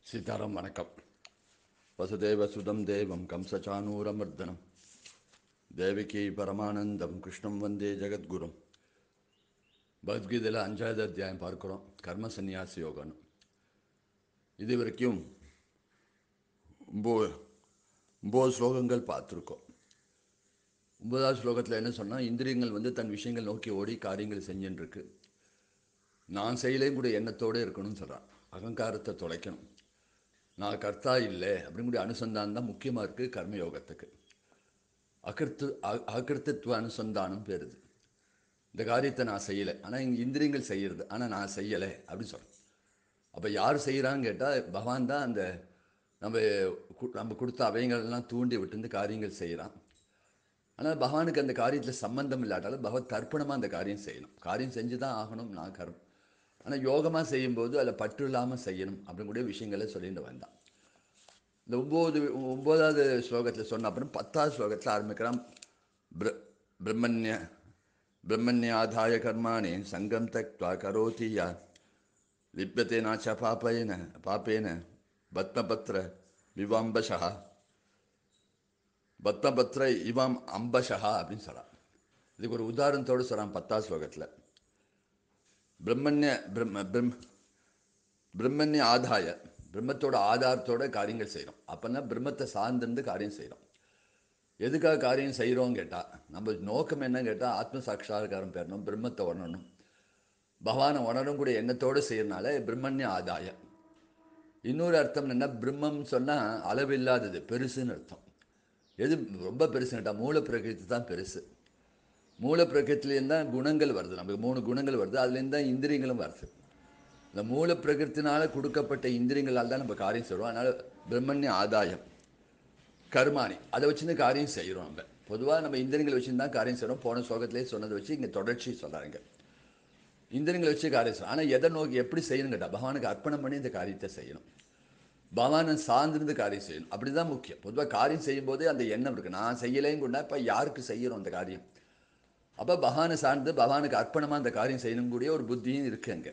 சீதாராம் வணக்கம் வசுதேவ சுதம் தேவம் கம்சச்சானூரமர்தனம் தேவிகி பரமானந்தம் கிருஷ்ணம் வந்தே ஜெகத்குரும் பகவத்கீதையில் அஞ்சாவது அத்தியாயம் பார்க்குறோம் கர்ம சந்நியாச யோகம்னு இது வரைக்கும் ஒம்பது ஒம்பது ஸ்லோகங்கள் பார்த்துருக்கோம் ஒன்பதாவது ஸ்லோகத்தில் என்ன சொன்னால் இந்திரியங்கள் வந்து தன் விஷயங்கள் நோக்கி ஓடி காரியங்கள் செஞ்சுன்னு இருக்கு நான் செய்யலையும் கூட எண்ணத்தோடு இருக்கணும்னு சொல்கிறான் அகங்காரத்தை தொலைக்கணும் நான் கர்த்தா இல்லை அப்படிங்கிற அனுசந்தானம் தான் முக்கியமாக இருக்குது கர்மயோகத்துக்கு அகிருத்து அ- அகிருத்தத்துவ அனுசந்தானம் பேருது இந்த காரியத்தை நான் செய்யலை ஆனால் இங்கே இந்திரியங்கள் செய்கிறது ஆனால் நான் செய்யலை அப்படின்னு சொல்கிறேன் அப்போ யார் செய்கிறான்னு கேட்டால் பகவான் தான் அந்த நம்ம கு- நம்ம கொடுத்த அவைங்களெல்லாம் தூண்டி விட்டு இந்த காரியங்கள் செய்கிறான் ஆனால் பகவானுக்கு அந்த காரியத்தில் சம்பந்தம் இல்லாட்டாலும் பகவத் அர்ப்பணமாக அந்த காரியம் செய்யணும் காரியம் செஞ்சு தான் ஆகணும் நான் கரும் ஆனால் யோகமாக செய்யும்போது அதில் பற்று இல்லாமல் செய்யணும் அப்படிங்கூடிய விஷயங்களை சொல்லிட்டு வந்தான் இந்த ஒம்பது ஒம்போதாவது ஸ்லோகத்தில் சொன்ன அப்புறம் பத்தாவது ஸ்லோகத்தில் ஆரம்பிக்கிறான் பிர பிரம்மண்ய பிரம்மண்யாதாய கர்மாணி சங்கம் தக்வா கரோதி யா லிப்யத்தே நாச்ச பாப்பேன பாப்பேன பத்மபத்ர விவாம்பஷா பத்மபத்ர இவாம் அம்பஷா அப்படின்னு சொல்கிறான் இதுக்கு ஒரு உதாரணத்தோடு சொல்கிறான் பத்தாவது ஸ்லோகத்தில் பிரம்மண்ய பிரம்ம பிரம் பிரம்மண்ய ஆதாய பிரம்மத்தோட ஆதாரத்தோட காரியங்கள் செய்கிறோம் அப்போனா பிரம்மத்தை சார்ந்திருந்து காரியம் செய்கிறோம் எதுக்காக காரியம் செய்கிறோம் கேட்டால் நம்ம நோக்கம் என்ன கேட்டால் ஆத்ம சாட்சா்காரம் பெறணும் பிரம்மத்தை உணரணும் பகவானை உணரும் கூட எண்ணத்தோடு செய்யறனால பிரம்மண்ய ஆதாய இன்னொரு அர்த்தம் என்ன பிரம்மம் சொன்னால் அளவில்லாதது பெருசுன்னு அர்த்தம் எது ரொம்ப பெருசுன்னு கேட்டால் மூல பிரகிருதி தான் பெருசு மூல பிரகிருத்திலேருந்து தான் குணங்கள் வருது நமக்கு மூணு குணங்கள் வருது அதுலேருந்து தான் இந்திரியங்களும் வருது இந்த மூல பிரகிருத்தினால கொடுக்கப்பட்ட இந்திரியங்களால் தான் நம்ம காரியம் செய்கிறோம் அதனால் பிரம்மண்ய ஆதாயம் கர்மாணி அதை வச்சுருந்து காரியம் செய்கிறோம் நம்ம பொதுவாக நம்ம இந்திரியங்களை வச்சுருந்து தான் காரியம் செய்கிறோம் போன ஸ்லோகத்திலே சொன்னதை வச்சு இங்கே தொடர்ச்சி சொல்கிறாங்க இந்திரியங்களை வச்சு காரியம் செய்யணும் ஆனால் எதை நோக்கி எப்படி செய்யணும் கேட்டால் பகவானுக்கு அர்ப்பணம் பண்ணி இந்த காரியத்தை செய்யணும் பகவானை சார்ந்திருந்து காரியம் செய்யணும் அப்படி தான் முக்கியம் பொதுவாக காரியம் செய்யும்போது அந்த எண்ணம் இருக்குது நான் செய்யலையும் கூட இப்போ யாருக்கு செய்கிறோம் அந்த காரியம் அப்போ பகவானை சார்ந்து பகவானுக்கு அர்ப்பணமாக அந்த காரியம் செய்யணுங்கூடிய ஒரு புத்தியும் இருக்குது அங்கே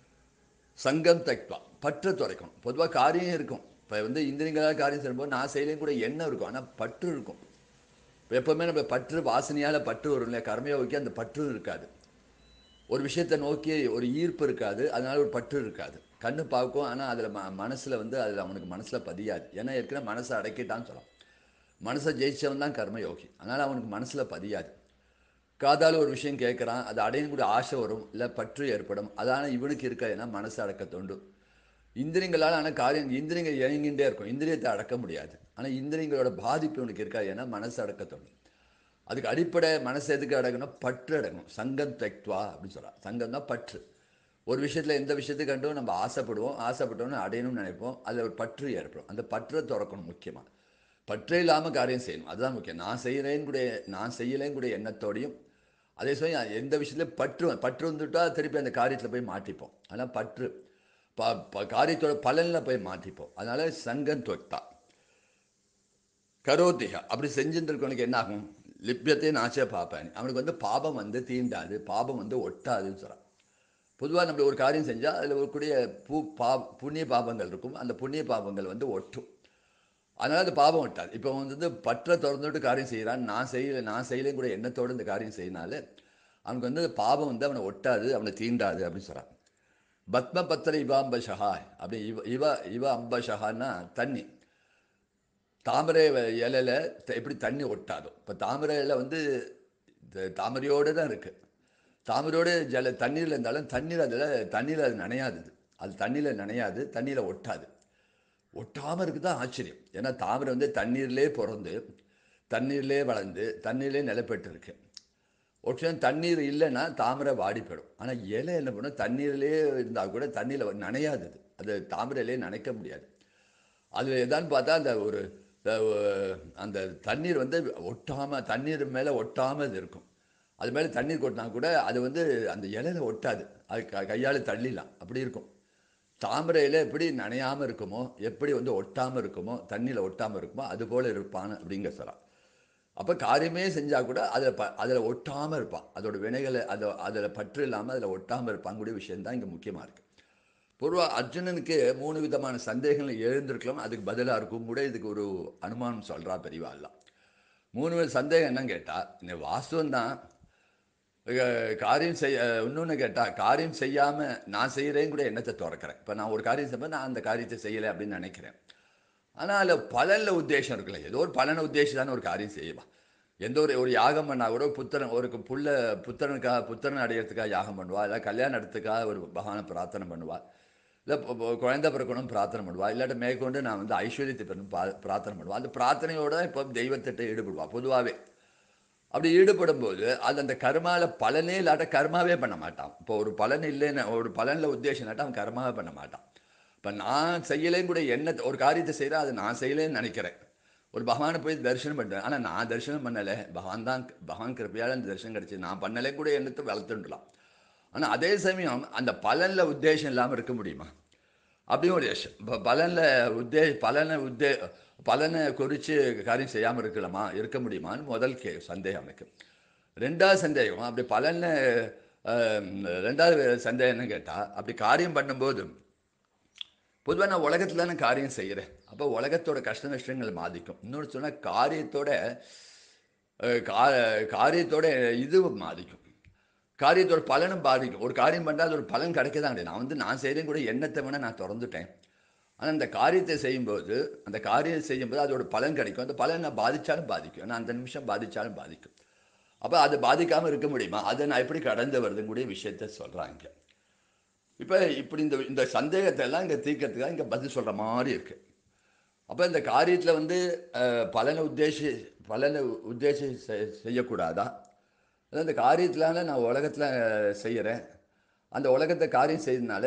சங்கம் தக்வா பற்றை துறைக்கணும் பொதுவாக காரியம் இருக்கும் இப்போ வந்து இந்திரியங்களாக காரியம் செய்யும்போது நான் செய்யலையும் கூட எண்ணம் இருக்கும் ஆனால் பற்று இருக்கும் இப்போ எப்போவுமே நம்ம பற்று வாசனையால் பற்று வரும் இல்லையா கர்மயோகிக்கு அந்த பற்றும் இருக்காது ஒரு விஷயத்தை நோக்கி ஒரு ஈர்ப்பு இருக்காது அதனால ஒரு பற்று இருக்காது கண்ணு பார்க்கும் ஆனால் அதில் ம மனசில் வந்து அதில் அவனுக்கு மனசில் பதியாது ஏன்னா ஏற்கனவே மனசை அடக்கிட்டான்னு சொல்லலாம் மனசை ஜெயிச்சவன் தான் கர்மயோகி அதனால் அவனுக்கு மனசில் பதியாது காதால் ஒரு விஷயம் கேட்குறான் அது அடையக்கூடிய ஆசை வரும் இல்லை பற்று ஏற்படும் அதான இவனுக்கு இருக்காது ஏன்னா மனசை அடக்க தோண்டு இந்திரியங்களால் ஆனால் காரியம் இந்திரியங்கள் இயங்கின்றே இருக்கும் இந்திரியத்தை அடக்க முடியாது ஆனால் இந்திரியங்களோட பாதிப்பு இவனுக்கு இருக்காது ஏன்னா மனசை அடக்க தோணும் அதுக்கு அடிப்படை மனசு எதுக்கு அடக்கணும் பற்று அடக்கணும் சங்கம் தக்வா அப்படின்னு சொல்கிறான் சங்கம் தான் பற்று ஒரு விஷயத்தில் எந்த விஷயத்துக்கு கண்டும் நம்ம ஆசைப்படுவோம் ஆசைப்பட்டோன்னு அடையணும்னு நினைப்போம் அதில் ஒரு பற்று ஏற்படும் அந்த பற்றை திறக்கணும் முக்கியமாக பற்றே இல்லாமல் காரியம் செய்யணும் அதுதான் முக்கியம் நான் செய்கிறேன்னு கூட நான் செய்யலேன்னு கூட எண்ணத்தோடையும் அதே சமயம் எந்த விஷயத்துலையும் பற்று பற்று வந்துட்டா திருப்பி அந்த காரியத்தில் போய் மாட்டிப்போம் ஆனால் பற்று ப ப- காரியத்தோட பலனில் போய் மாட்டிப்போம் அதனால் சங்கம் தொத்தா கரோதிகா அப்படி செஞ்சுட்டு இருக்கவனுக்கு என்ன ஆகும் லிப்யத்தை நாச்சே பார்ப்பேன் அவனுக்கு வந்து பாபம் வந்து தீண்டாது பாபம் வந்து ஒட்டாதுன்னு சொல்கிறான் பொதுவாக நம்ம ஒரு காரியம் செஞ்சால் அதில் இருக்கக்கூடிய பூ பா புண்ணிய பாபங்கள் இருக்கும் அந்த புண்ணிய பாபங்கள் வந்து ஒட்டும் அதனால் அது பாபம் ஒட்டாது இப்போ வந்து பற்றை திறந்துட்டு காரியம் செய்கிறான் நான் செய்யலை நான் செய்யலையும் கூட எண்ணத்தோடு இந்த காரியம் செய்யனால அவனுக்கு வந்து பாபம் வந்து அவனை ஒட்டாது அவனை தீண்டாது அப்படின்னு சொல்கிறான் பத்ம பத்திர இவ அம்பஷஹா அப்படி இவ இவ இவ அம்பஷஹான்னா தண்ணி தாமரை வ- இலையில த- எப்படி தண்ணி ஒட்டாதோ இப்போ தாமரை இலை வந்து த- தாமரையோடு தான் இருக்குது தாமரையோடு ஜல தண்ணீரில் இருந்தாலும் தண்ணீர் அதில் தண்ணியில் அது நனையாது அது. அது தண்ணியில் நனையாது தண்ணியில் ஒட்டாது ஒட்டாமல் இருக்குது தான் ஆச்சரியம் ஏன்னா தாமரை வந்து தண்ணீர்லே பிறந்து தண்ணீர்லே வளர்ந்து தண்ணீர்லே நிலப்பெற்று இருக்கு ஒரு தண்ணீர் இல்லைன்னா தாமரை வாடி போயிடும் ஆனால் இலை என்ன பண்ணும் தண்ணீர்லே இருந்தால் கூட தண்ணியில் நனையாது அது அது தாமரையிலே நனைக்க முடியாது அதில் எதான்னு பார்த்தா அந்த ஒரு அஹ், அந்த தண்ணீர் வந்து ஒட்டாமல் தண்ணீர் மேலே ஒட்டாமல் இது இருக்கும் அது மேலே தண்ணீர் கொட்டினா கூட அது வந்து அந்த இலையில ஒட்டாது அது க கையால் தள்ளிடலாம் அப்படி இருக்கும் தாமரை இலை எப்படி நனையாமல் இருக்குமோ எப்படி வந்து ஒட்டாமல் இருக்குமோ தண்ணியில் ஒட்டாமல் இருக்குமோ அது போல் இருப்பான் அப்படிங்கிற சொல்லலாம் அப்போ காரியமே செஞ்சால் கூட அதில் ப அதில் ஒட்டாமல் இருப்பான் அதோட வினைகளை அதை அதில் பற்று இல்லாமல் அதில் ஒட்டாமல் இருப்பாங்கக்கூடிய விஷயம்தான் இங்கே முக்கியமாக இருக்குது பொதுவாக அர்ஜுனனுக்கு மூணு விதமான சந்தேகங்கள் எழுந்திருக்கலாம் அதுக்கு பதிலாக இருக்கும் கூட இதுக்கு ஒரு அனுமானம் சொல்கிறா பெரியவாள்லாம் மூணு வித சந்தேகம் என்னன்னு கேட்டால் இந்த வாஸ்தவம் தான் காரியம் செய்ய இன்னொன்று கேட்டால் காரியம் செய்யாமல் நான் செய்கிறேன் கூட எண்ணத்தை திறக்கிறேன் இப்போ நான் ஒரு காரியம் செய்ய நான் அந்த காரியத்தை செய்யலை அப்படின்னு நினைக்கிறேன் ஆனால் அதில் பலனில் உத்தேசம் இருக்குல்ல ஏதோ ஒரு பலனை உத்தேசம் தானே ஒரு காரியம் செய்வா எந்த ஒரு ஒரு யாகம் பண்ணால் கூட புத்திரன் ஒரு புள்ள புத்திரனுக்காக புத்திரன் அடையிறதுக்காக யாகம் பண்ணுவா இல்லை கல்யாணம் நடத்துக்காக ஒரு பகவானை பிரார்த்தனை பண்ணுவா இல்லை குழந்தை பிறக்கணும் பிரார்த்தனை பண்ணுவா இல்லாட்ட மேற்கொண்டு நான் வந்து ஐஸ்வர்யத்தை பெறணும் பா பிரார்த்தனை பண்ணுவா அந்த பிரார்த்தனையோட தான் இப்போ தெய்வத்திட்ட ஈடுபடுவா பொதுவாகவே அப்படி ஈடுபடும் போது அது அந்த கர்மாவில் பலனே இல்லாட்ட கர்மாவே பண்ண மாட்டான் இப்போ ஒரு பலன் இல்லைன்னு ஒரு பலனில் உத்தேசம் இல்லாட்ட அவன் கர்மாவே பண்ண மாட்டான் இப்போ நான் செய்யலேன்னு கூட என்ன ஒரு காரியத்தை செய்கிறேன் அது நான் செய்யலேன்னு நினைக்கிறேன் ஒரு பகவானை போய் தரிசனம் பண்ணுறேன் ஆனால் நான் தரிசனம் பண்ணலை பகவான் தான் பகவான் கிருப்பையால் அந்த தரிசனம் கிடச்சி நான் பண்ணலே கூட எண்ணத்தை வளர்த்துடலாம் ஆனால் அதே சமயம் அந்த பலனில் உத்தேசம் இல்லாமல் இருக்க முடியுமா அப்படியும் ஒரு யஷ் இப்போ பலனில் உத்தே பலனை உத்தே பலனை குறித்து காரியம் செய்யாமல் இருக்கலாமா இருக்க முடியுமான்னு முதல் கே சந்தேகம் எனக்கு ரெண்டாவது சந்தேகம் அப்படி பலனை ரெண்டாவது சந்தேகம் என்ன கேட்டால் அப்படி காரியம் பண்ணும்போது பொதுவாக நான் உலகத்தில் தானே காரியம் செய்கிறேன் அப்போ உலகத்தோட கஷ்ட நஷ்டங்கள் பாதிக்கும் இன்னொன்று சொன்னால் காரியத்தோட கா காரியத்தோட இது பாதிக்கும் காரியத்தோட பலனும் பாதிக்கும் ஒரு காரியம் பண்ணால் அது ஒரு பலன் கிடைக்க தான் கிடையாது நான் வந்து நான் செய்கிறேன் கூட எண்ணத்தை வேணால் நான் திறந்துட்டேன் ஆனால் அந்த காரியத்தை செய்யும்போது அந்த காரியம் செய்யும்போது அதோட பலன் கிடைக்கும் அந்த பலன் நான் பாதித்தாலும் பாதிக்கும் ஏன்னா அந்த நிமிஷம் பாதித்தாலும் பாதிக்கும் அப்போ அது பாதிக்காமல் இருக்க முடியுமா அதை நான் எப்படி கடந்து வருதுங்கூடிய விஷயத்த சொல்கிறாங்க இப்போ இப்படி இந்த இந்த சந்தேகத்தை எல்லாம் இங்கே தீர்க்கறதுக்காக இங்கே பதில் சொல்கிற மாதிரி இருக்குது அப்போ இந்த காரியத்தில் வந்து பலனை உத்தேசி பலனை உத்தேசி செய்யக்கூடாதா அதாவது இந்த காரியத்தினால நான் உலகத்தில் செய்கிறேன் அந்த உலகத்தை காரியம் செய்ததுனால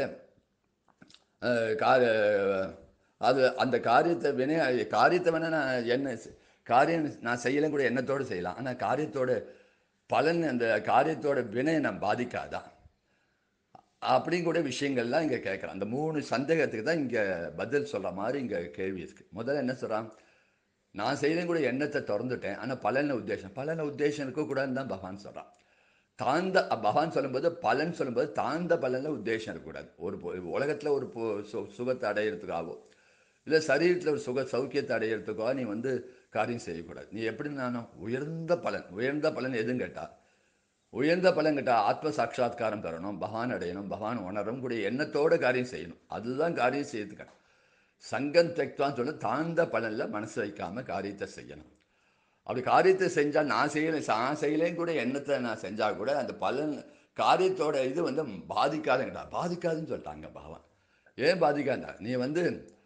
கா அது அந்த காரியத்தை வினை காரியத்தை வேணால் நான் என்ன காரியம் நான் செய்யலையும் கூட எண்ணத்தோடு செய்யலாம் ஆனால் காரியத்தோட பலன் அந்த காரியத்தோட வினை நான் பாதிக்காதான் அப்படிங்க கூட விஷயங்கள்லாம் இங்கே கேட்குறான் அந்த மூணு சந்தேகத்துக்கு தான் இங்கே பதில் சொல்கிற மாதிரி இங்கே கேள்வி இருக்குது முதல்ல என்ன சொல்கிறான் நான் செய்யலையும் கூட எண்ணத்தை திறந்துட்டேன் ஆனால் பலன உத்தேசம் பலன உத்தேசம் இருக்கக்கூடாதுன்னு தான் பகவான் சொல்கிறான் தாழ்ந்த பகவான் சொல்லும்போது பலன் சொல்லும்போது தாழ்ந்த பலனில் உத்தேசம் இருக்கக்கூடாது ஒரு உலகத்தில் ஒரு சு சுகத்தை அடையிறதுக்காகவோ இல்லை சரீரத்தில் ஒரு சுக சௌக்கியத்தை அடையிறதுக்காக நீ வந்து காரியம் செய்யக்கூடாது நீ எப்படி நானும் உயர்ந்த பலன் உயர்ந்த பலன் எதுவும் கேட்டால் உயர்ந்த பலன் கேட்டால் ஆத்ம சாட்சா்காரம் பெறணும் பகவான் அடையணும் பகவான் உணரும் கூடிய எண்ணத்தோட காரியம் செய்யணும் அதுதான் காரியம் செய்யறதுக்கான சங்கம் தெக்வான்னு சொல்ல தாழ்ந்த பலனில் மனசு வைக்காமல் காரியத்தை செய்யணும் அப்படி காரியத்தை செஞ்சால் நான் செய்யலை நான் செய்யலேன்னு கூட எண்ணத்தை நான் செஞ்சால் கூட அந்த பலன் காரியத்தோட இது வந்து பாதிக்காதுங்கடா பாதிக்காதுன்னு சொல்லிட்டாங்க பகவான் ஏன் பாதிக்காதா நீ வந்து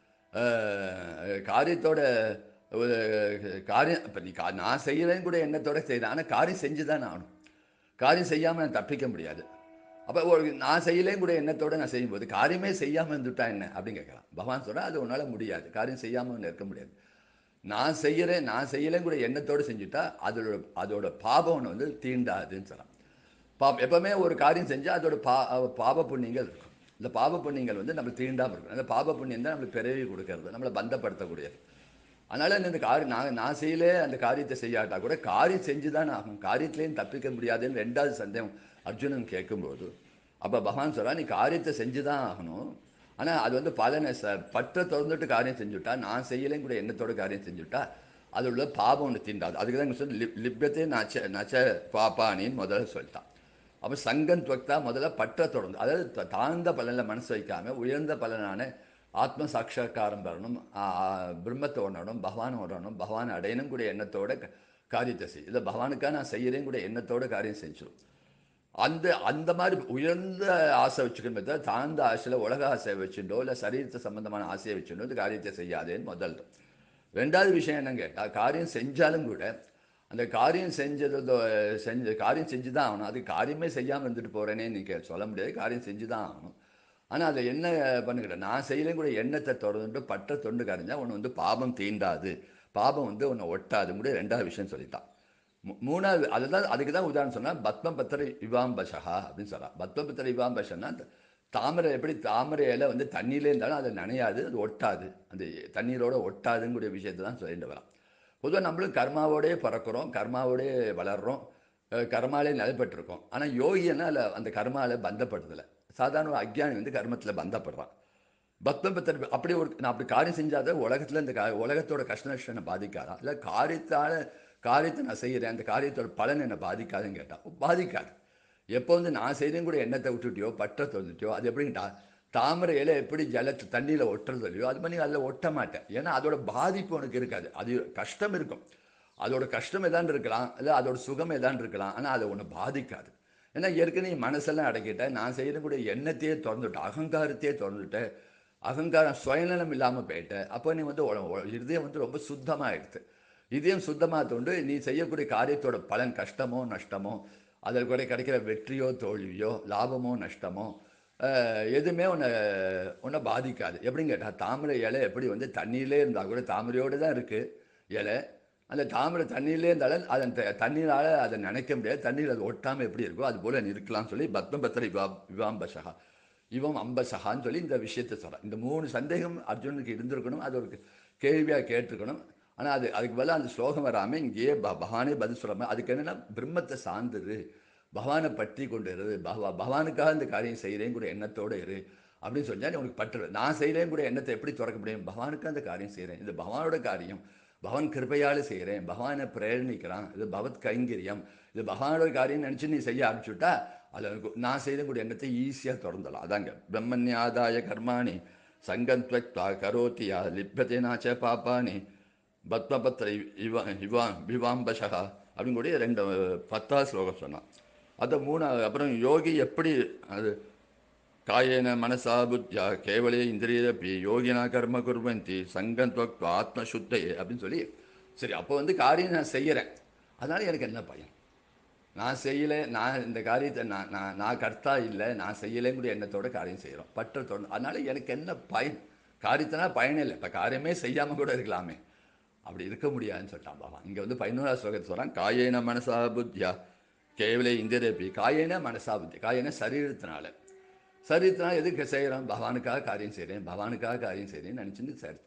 காரியத்தோட ஒரு காரியம் இப்போ நீ கா நான் செய்யலேன்னு கூட எண்ணத்தோட செய்கிறேன் ஆனால் காரியம் செஞ்சு தான் ஆகணும் காரியம் செய்யாமல் நான் தப்பிக்க முடியாது அப்போ ஒரு நான் செய்யலேயும் கூட எண்ணத்தோடு நான் செய்யும்போது காரியமே செய்யாமல் இருந்துட்டா என்ன அப்படின்னு கேட்கலாம் பகவான் சொல்கிறா அது உன்னால் முடியாது காரியம் செய்யாமல் இருக்க முடியாது நான் செய்கிறேன் நான் செய்யலேயும் கூட எண்ணத்தோடு செஞ்சுட்டா அதோட அதோட பாபம் ஒன்று வந்து தீண்டாதுன்னு சொல்லலாம் பா எப்போவுமே ஒரு காரியம் செஞ்சால் அதோட பா பாப புண்ணியங்கள் இருக்கும் இந்த பாப புண்ணியங்கள் வந்து நம்மளுக்கு தீண்டாமல் இருக்கும் அந்த பாப புண்ணியம் தான் நம்மளுக்கு பிறவி கொடுக்கறது நம்மளை பந்தப்படுத்தக்கூடியது அதனால் இந்த காரியம் நான் நான் செய்யலே அந்த காரியத்தை செய்யாட்டா கூட காரியம் செஞ்சு தான் ஆகும் காரியத்துலேயும் தப்பிக்க முடியாதுன்னு ரெண்டாவது சந்தேகம் அர்ஜுனன் கேட்கும்போது அப்போ பகவான் சொல்கிறா நீ காரியத்தை செஞ்சு தான் ஆகணும் ஆனால் அது வந்து பலனை ச பற்ற திறந்துட்டு காரியம் செஞ்சுட்டா நான் செய்யலையும் கூட எண்ணத்தோட காரியம் செஞ்சுட்டா அது உள்ள பாபம் ஒன்று தீண்டாது அதுக்கு தான் சொல்லி லிப் லிப்பத்தே நச்ச நச்ச பாப்பானின்னு முதல்ல சொல்லிட்டான் அப்போ சங்கன் துவக்தா முதல்ல பற்ற தொடர்ந்து அதாவது தாழ்ந்த பலனில் மனசு வைக்காமல் உயர்ந்த பலனான ஆத்ம சாட்சா்காரம் பெறணும் பிரம்மத்தை உணரணும் பகவான் உணரணும் பகவான் அடையணும் கூட எண்ணத்தோட காரியத்தை செய்யும் இதை பகவானுக்காக நான் செய்கிறேன் கூட எண்ணத்தோட காரியம் செஞ்சிடும் அந்த அந்த மாதிரி உயர்ந்த ஆசை வச்சுக்கணும் தவிர தாழ்ந்த ஆசையில் உலக ஆசையை வச்சுட்டோ இல்லை சரீரத்தை சம்பந்தமான ஆசையை வச்சுட்டோ இந்த காரியத்தை செய்யாதேன்னு முதல் ரெண்டாவது விஷயம் என்னங்க கேட்டால் காரியம் செஞ்சாலும் கூட அந்த காரியம் செஞ்சது செஞ்ச காரியம் செஞ்சு தான் ஆகணும் அது காரியமே செய்யாமல் இருந்துட்டு போகிறேனே நீங்கள் சொல்ல முடியாது காரியம் செஞ்சு தான் ஆகணும் ஆனால் அதை என்ன பண்ணுகிட்ட நான் செய்யலையும் கூட எண்ணத்தை தொடர்ந்து பற்ற தொண்டு கரைஞ்சா உன்னை வந்து பாபம் தீண்டாது பாபம் வந்து உன்னை ஒட்டாது கூட ரெண்டாவது விஷயம் சொல்லிட்டான் மூணாவது அதுதான் அதுக்கு தான் உதாரணம் சொன்னால் பத்மபத்திர இவாம்பஷா அப்படின்னு சொல்லலாம் பத்மபத்திர இவாம்பஷன்னா தாமரை எப்படி தாமரை இலை வந்து தண்ணியிலே இருந்தாலும் அது நனையாது அது ஒட்டாது அந்த தண்ணீரோட ஒட்டாதுங்கிற விஷயத்தை தான் சொல்லிட்டு வரலாம் பொதுவாக நம்மளும் கர்மாவோடே பிறக்கிறோம் கர்மாவோடே வளர்கிறோம் கர்மாலே நிலைப்பட்டிருக்கோம் ஆனால் யோகியனா அதில் அந்த கர்மாவில் பந்தப்படுத்தலை சாதாரண ஒரு அக்ஞானி வந்து கர்மத்தில் பந்தப்படுறான் பக்தம் பத்தர் அப்படி ஒரு நான் அப்படி காரியம் செஞ்சாதான் உலகத்தில் இந்த கா உலகத்தோட கஷ்ட நஷ்டம் என்னை பாதிக்காதா இல்லை காரியத்தால் காரியத்தை நான் செய்கிறேன் அந்த காரியத்தோட பலன் என்னை பாதிக்காதுன்னு கேட்டால் பாதிக்காது எப்போ வந்து நான் செய்தேன் கூட எண்ணத்தை விட்டுட்டியோ பற்றத்தை வந்துட்டியோ அது எப்படின்ட்டா தாமரை இலை எப்படி ஜலத்தை தண்ணியில் ஒட்டுறது இல்லையோ அது மாதிரி அதில் ஒட்ட மாட்டேன் ஏன்னா அதோட பாதிப்பு உனக்கு இருக்காது அது கஷ்டம் இருக்கும் அதோட கஷ்டம் எதான் இருக்கலாம் இல்லை அதோட சுகம் எதான் இருக்கலாம் ஆனால் அதை உன்னை பாதிக்காது ஏன்னா ஏற்கனவே மனசெல்லாம் அடக்கிட்டேன் நான் செய்கிற கூட எண்ணத்தையே திறந்துட்டேன் அகங்காரத்தையே திறந்துட்டேன் அகங்காரம் சுயநலம் இல்லாமல் போயிட்டேன் அப்போ நீ வந்து உ- உ- இதயம் வந்து ரொம்ப சுத்தமாகிடுது இதயம் சுத்தமாக தோண்டு நீ செய்யக்கூடிய காரியத்தோட பலன் கஷ்டமோ நஷ்டமோ அதில் கூட கிடைக்கிற வெற்றியோ தோல்வியோ லாபமோ நஷ்டமோ அஹ், எதுவுமே உன்னை உன்னை பாதிக்காது எப்படின்னு கேட்டால் தாமரை இலை எப்படி வந்து தண்ணியிலே இருந்தால் கூட தாமரையோடு தான் இருக்குது இலை அந்த தாமரை தண்ணியிலே இருந்தாலும் அதன் த- தண்ணீரால் அதை நினைக்க முடியாது தண்ணீர் அது ஒட்டாமல் எப்படி இருக்கோ அது போல நீ இருக்கலாம்னு சொல்லி பத்மபத்திர விவா விவாம்பசகா இவம் அம்பசகான்னு சொல்லி இந்த விஷயத்தை சொல்கிறான் இந்த மூணு சந்தேகம் அர்ஜுனுக்கு இருந்திருக்கணும் அது ஒரு கேள்வியாக கேட்டிருக்கணும் ஆனால் அது அதுக்கு பதிலா அந்த ஸ்லோகம் வராமல் இங்கேயே ப பகவானே பதில் சொல்லாமல் அதுக்கு என்னென்னா பிரம்மத்தை சார்ந்துரு பகவானை பற்றி கொண்டு இரு பகவா பகவானுக்காக இந்த காரியம் செய்கிறேன் கூட எண்ணத்தோடு இரு அப்படின்னு சொன்னா நீ உனக்கு பற்று நான் செய்கிறேன் கூட எண்ணத்தை எப்படி திறக்க முடியும் பகவானுக்கு அந்த காரியம் செய்கிறேன் இது பகவானோட காரியம் பகவான் கிருபையால் செய்கிறேன் பகவானை பிரேரணிக்கிறான் இது பகவத் கைங்கரியம் இது பகவானோட காரியம் நினச்சி நீ செய்ய ஆரம்பிச்சுட்டா அதில் எனக்கு நான் செய்யக்கூடிய எண்ணத்தை ஈஸியாக திறந்துடலாம் அதாங்க பிரம்மன்யாதாய கர்மாணி சங்கம் துவக்வா கரோத்தியா லிப்பதே நாச்ச பாப்பானி பத்மபத்ர இவ இவா விவாம்பசகா அப்படின்னு கூட ரெண்டு பத்தாவது ஸ்லோகம் சொன்னான் அதை மூணு அப்புறம் யோகி எப்படி அது காயேன மனசா புத்தியா கேவலே இந்திரியப்பி யோகினா கர்ம குர்வந்தி சங்கம் துவக்வா ஆத்மசுத்தையே அப்படின்னு சொல்லி சரி அப்போ வந்து காரியம் நான் செய்கிறேன் அதனால எனக்கு என்ன பயன் நான் செய்யலை நான் இந்த காரியத்தை நான் நான் நான் கர்த்தா இல்லை நான் செய்யலைங்கிற எண்ணத்தோட காரியம் செய்கிறோம் பற்றத்தோட அதனால எனக்கு என்ன பயன் காரியத்தினா பயனே இல்லை இப்போ காரியமே செய்யாமல் கூட இருக்கலாமே அப்படி இருக்க முடியாதுன்னு சொல்லிட்டான் பகவான் இங்கே வந்து பதினோராவது ஸ்லோகத்தை சொல்கிறான் காயேன மனசா புத்தியா கேவலே இந்திரபி காயேன மனசா புத்தி காயேன சரீரத்தினால சரீரத்தினால எதுக்கு செய்கிறோம் பகவானுக்காக காரியம் செய்கிறேன் பகவானுக்காக காரியம் செய்கிறேன்னு நினச்சிட்டு சரி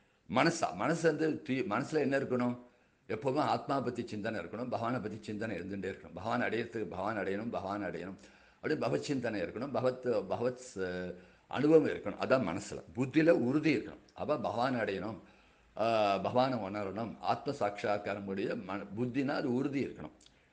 மனசா மனசு வந்து தீ மனசில் என்ன இருக்கணும் எப்போவுமே ஆத்மா பற்றி சிந்தனை இருக்கணும் பகவானை பற்றி சிந்தனை இருந்துகிட்டே இருக்கணும் பகவான் அடையிறதுக்கு பகவான் அடையணும் பகவான் அடையணும் அப்படியே பகவத் சிந்தனை இருக்கணும் பகவத் பகவத் ச- அனுபவம் இருக்கணும் அதான் மனசில் புத்தியில் உறுதி இருக்கணும் அப்போ பகவான் அடையணும் ஆஹ் பகவானை உணரணும் ஆத்ம சாட்சா்காரம் கூடிய மன புத்தினா அது உறுதி இருக்கணும்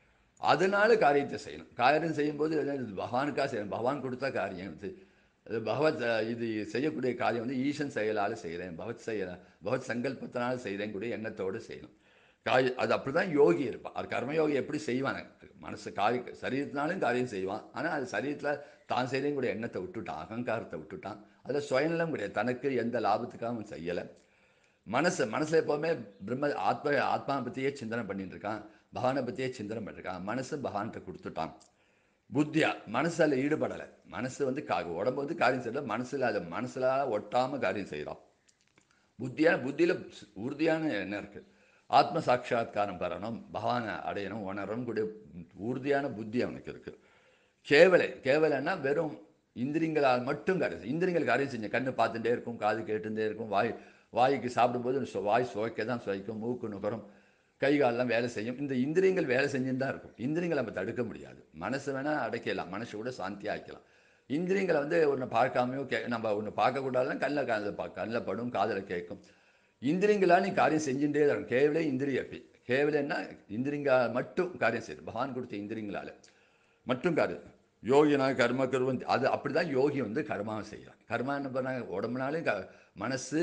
அதனால காரியத்தை செய்யணும் காரியம் செய்யும்போது இது பகவானுக்காக செய்யணும் பகவான் கொடுத்த காரியம் இது இது பகவத் அஹ், இது செய்யக்கூடிய காரியம் வந்து ஈசன் செயலால் செய்கிறேன் பகவத் செய்ய பகவத் சங்கல்பத்தினால செய்கிறேன் கூட எண்ணத்தோடு செய்யணும் காய் அது அப்படி தான் யோகி இருப்பான் அது கர்மயோகி எப்படி செய்வான் மனசு காரி சரீரத்தினாலும் காரியம் செய்வான் ஆனால் அது சரீரத்தில் தான் செய்கிறேன் கூட எண்ணத்தை விட்டுட்டான் அகங்காரத்தை விட்டுட்டான் அதில் சுயநலம் கிடையாது தனக்கு எந்த லாபத்துக்காகவும் அவன் செய்யலை மனசு மனசுல எப்போவுமே பிரம்ம ஆத்ம ஆத்மா பற்றியே சிந்தனை பண்ணிட்டு இருக்கான் பகவானை பற்றியே சிந்தனை பண்ணிருக்கான் மனசு பகவான்கிட்ட கொடுத்துட்டான் புத்தியா மனசு அதில் ஈடுபடலை மனசு வந்து கா உடம்பு வந்து காரியம் செய்யல மனசில் அதை மனசில் ஒட்டாமல் காரியம் செய்கிறான் புத்தியான புத்தியில் உறுதியான எண்ணம் இருக்குது ஆத்ம சாட்சா்காரம் பெறணும் பகவானை அடையணும் உணரணும் கூடிய உறுதியான புத்தி அவனுக்கு இருக்குது கேவலை கேவலைன்னா வெறும் இந்திரியங்களால் மட்டும் காரியம் செய்யும். இந்திரியங்கள் காரியம் செஞ்ச கண்ணு பார்த்துட்டே இருக்கும் காது கேட்டுட்டே இருக்கும் வாய் வாய்க்கு சாப்பிடும்போது சு- வாய் சுவைக்க தான் சுவைக்கும் மூக்கு நுகரும் கை காலெல்லாம் வேலை செய்யும் இந்த இந்திரியங்கள் வேலை செஞ்சுன்னு தான் இருக்கும் இந்திரியங்களை நம்ம தடுக்க முடியாது மனசு வேணால் அடைக்கலாம் மனசு கூட சாந்தி ஆக்கலாம் இந்திரியங்களை வந்து ஒன்று பார்க்காமையோ கே நம்ம ஒன்று பார்க்கக்கூடாதுன்னா கண்ணில் காதில் பா கண்ணில் படும் காதில் கேட்கும் இந்திரியங்களாக நீ காரியம் செஞ்சுட்டே தான் இருக்கும். கேவலே இந்திரியப்பி கேவலைன்னா இந்திரியங்க மட்டும் காரியம் செய்யுது பகவான் கொடுத்த இந்திரியங்களால் மட்டும் காரியம் யோகினா கர்ம கருவந்தி அது அப்படி தான் யோகி வந்து கர்மாவை செய்கிறான் கர்மா என்ன பண்ணாங்க உடம்புனாலும் க மனசு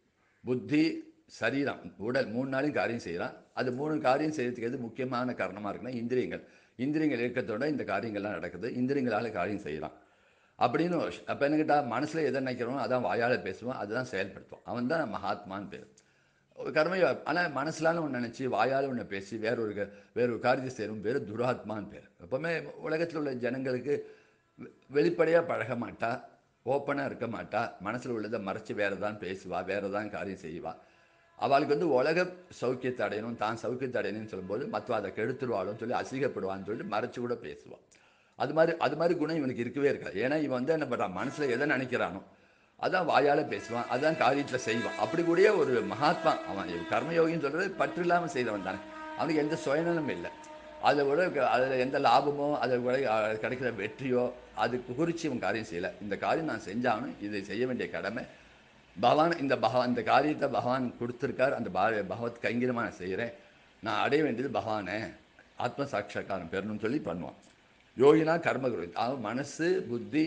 புத்தி சரீரம் உடல் மூணு நாளையும் காரியம் செய்கிறான் அது மூணு காரியம் செய்யறதுக்கு எது முக்கியமான காரணமாக இருக்குன்னா இந்திரியங்கள் இந்திரியங்கள் இயக்கத்தோட இந்த காரியங்கள்லாம் நடக்குது இந்திரியங்களால் காரியம் செய்கிறான் அப்படின்னு அப்போ என்ன கேட்டால் மனசில் எதை நினைக்கிறோம் அதான் வாயால் பேசுவான் அதுதான் செயல்படுத்துவான் அவன் தான் மகாத்மான்னு பேர் ஒரு கர்மயோ ஆனால் மனசுலாலும் ஒன்று நினச்சி வாயால் ஒன்று பேசி வேற ஒரு க- வேற ஒரு காரியத்தை செய்யணும் பேர் துராத்மான்னு பேர் எப்போவுமே உலகத்தில் உள்ள ஜனங்களுக்கு வெளிப்படையாக பழக மாட்டா ஓப்பனாக இருக்க மாட்டா மனசில் உள்ளதை மறைச்சி வேறு தான் பேசுவா வேறு தான் காரியம் செய்வா அவளுக்கு வந்து உலக சௌக்கியத்தை அடையணும் தான் சௌக்கியத்தை அடையணும்னு சொல்லும்போது மற்ற அதை கெடுத்துருவாளும் சொல்லி அசிங்கப்படுவான்னு சொல்லி மறைச்சு கூட பேசுவான் அது மாதிரி அது மாதிரி குணம் இவனுக்கு இருக்கவே இருக்காது ஏன்னா இவன் வந்து என்ன பண்ணுறான் மனசில் எதை நினைக்கிறானோ அதான் வாயால் பேசுவான் அதான் காரியத்தில் செய்வான் அப்படி கூடிய ஒரு மகாத்மா அவன் கர்மயோகின்னு சொல்கிறது பற்று இல்லாமல் செய்தவன் தானே அவனுக்கு எந்த சுயநலமும் இல்லை அதை விட அதில் எந்த லாபமோ அதை விட அஹ், கிடைக்கிற வெற்றியோ அதுக்கு குறித்து இவன் காரியம் செய்யலை இந்த காரியம் நான் செஞ்சாகணும் இதை செய்ய வேண்டிய கடமை பகவான் இந்த பகவான் இந்த காரியத்தை பகவான் கொடுத்துருக்கார் அந்த பா பகவத் கைங்கரியமாக நான் செய்கிறேன் நான் அடைய வேண்டியது பகவானே ஆத்ம சாட்சா்காரம் பெறணும்னு சொல்லி பண்ணுவான் யோகினா கர்மகுரு அவன் மனசு புத்தி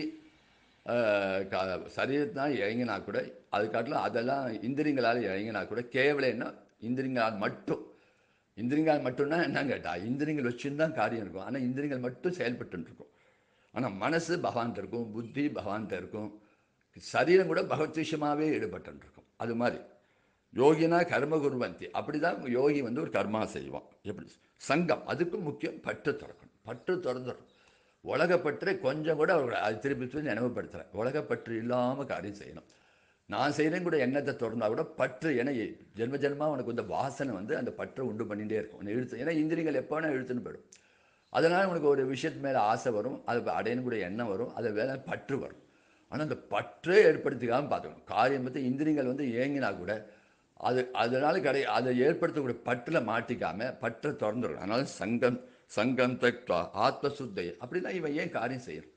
ஆஹ், க- சரீரத்தினால் இறங்கினா கூட அது காட்டிலும் அதெல்லாம் இந்திரியங்களால் இறங்கினா கூட கேவலம் என்ன இந்திரியங்களால் மட்டும் இந்திரியங்கள் மட்டும்னா என்ன கேட்டா இந்திரியங்கள் வச்சுன்னு தான் காரியம் இருக்கும் ஆனால் இந்திரியங்கள் மட்டும் செயல்பட்டு இருக்கும் ஆனால் மனசு பகவான்கிட்ட இருக்கும் புத்தி பகவான்கிட்ட இருக்கும் சரீரம் கூட பகவத் விஷயமாகவே ஈடுபட்டு இருக்கும் அது மாதிரி யோகினா கர்ம குருவந்தி அப்படி தான் யோகி வந்து ஒரு கர்மா செய்வான் எப்படி சங்கம் அதுக்கும் முக்கியம் பற்று திறக்கணும் பற்று திறந்துடும் உலகப்பற்றை கொஞ்சம் கூட அவர் அது திருப்பி திருப்பி நினைவுபடுத்துகிறேன் உலகப்பற்று இல்லாமல் காரியம் செய்யணும் நான் செய்கிறேன் கூட எண்ணத்தை திறந்தா கூட பற்று ஏன்னா ஜென்ம ஜென்மா உனக்கு இந்த வாசனை வந்து அந்த பற்றை உண்டு பண்ணிகிட்டே இருக்கும் உன்னை இழுத்து ஏன்னா இந்திரியங்கள் எப்போ வேணால் இழுத்துன்னு போயிடும் அதனால் உனக்கு ஒரு விஷயத்து மேலே ஆசை வரும் அது அடையணும் கூட எண்ணம் வரும் அது மேலே பற்று வரும் ஆனால் அந்த பற்றே ஏற்படுத்திக்காம பார்த்துக்கணும் காரியம் பற்றி இந்திரியங்கள் வந்து ஏங்கினா கூட அது அதனால கடை அதை ஏற்படுத்தக்கூடிய பற்றில் மாட்டிக்காம பற்றை திறந்துடணும் அதனால சங்கம் சங்கம் தக்வா ஆத்மசுத்தை அப்படின்னா இவன் ஏன் காரியம் செய்யணும்